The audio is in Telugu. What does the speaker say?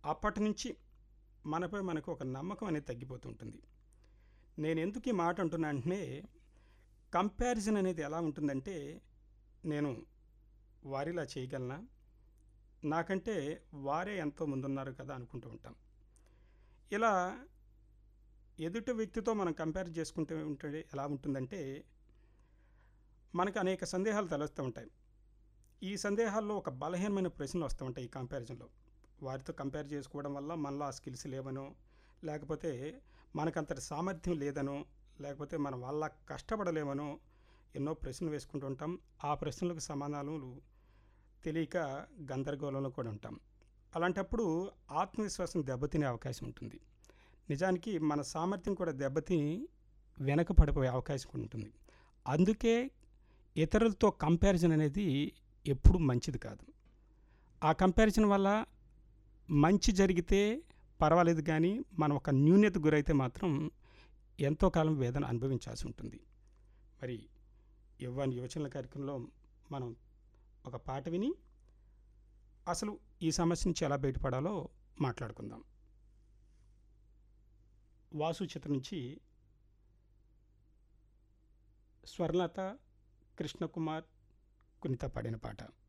అప్పటి నుంచి మనపై మనకు ఒక నమ్మకం అనేది తగ్గిపోతూ ఉంటుంది నేను ఎందుకు ఈ మాట అంటున్నా అంటే కంపారిజన్ అనేది ఎలా ఉంటుందంటే నేను వారిలా చేయగలనా నాకంటే వారే ఎంతో ముందున్నారు కదా అనుకుంటూ ఉంటాం ఇలా ఎదుటి వ్యక్తితో మనం కంపేర్ చేసుకుంటూ ఉంటే ఎలా ఉంటుందంటే మనకు అనేక సందేహాలు తలెస్తూ ఉంటాయి ఈ సందేహాల్లో ఒక బలహీనమైన ప్రశ్నలు వస్తూ ఉంటాయి ఈ కంపారిజన్లో వారితో కంపేర్ చేసుకోవడం వల్ల మనలో ఆ స్కిల్స్ లేవనో లేకపోతే మనకంతటి సామర్థ్యం లేదనో లేకపోతే మనం వాళ్ళ కష్టపడలేమనో ఎన్నో ప్రశ్నలు వేసుకుంటూ ఉంటాం ఆ ప్రశ్నలకు సమాధానాలు తెలియక గందరగోళంలో కూడా ఉంటాం అలాంటప్పుడు ఆత్మవిశ్వాసం దెబ్బతినే అవకాశం ఉంటుంది నిజానికి మన సామర్థ్యం కూడా దెబ్బతిని వెనక పడిపోయే అవకాశం కూడా ఉంటుంది అందుకే ఇతరులతో కంపారిజన్ అనేది ఎప్పుడు మంచిది కాదు ఆ కంపారిజన్ వల్ల మంచి జరిగితే పర్వాలేదు కానీ మనం ఒక న్యూన్యత గురైతే మాత్రం ఎంతో కాలం వేదన అనుభవించాల్సి ఉంటుంది మరి యువన్ యువచనల కార్యక్రమంలో మనం ఒక పాట విని అసలు ఈ సమస్య నుంచి ఎలా బయటపడాలో మాట్లాడుకుందాం వాసు చిత్రం నుంచి స్వర్లత కృష్ణకుమార్ కునిత పాడిన పాట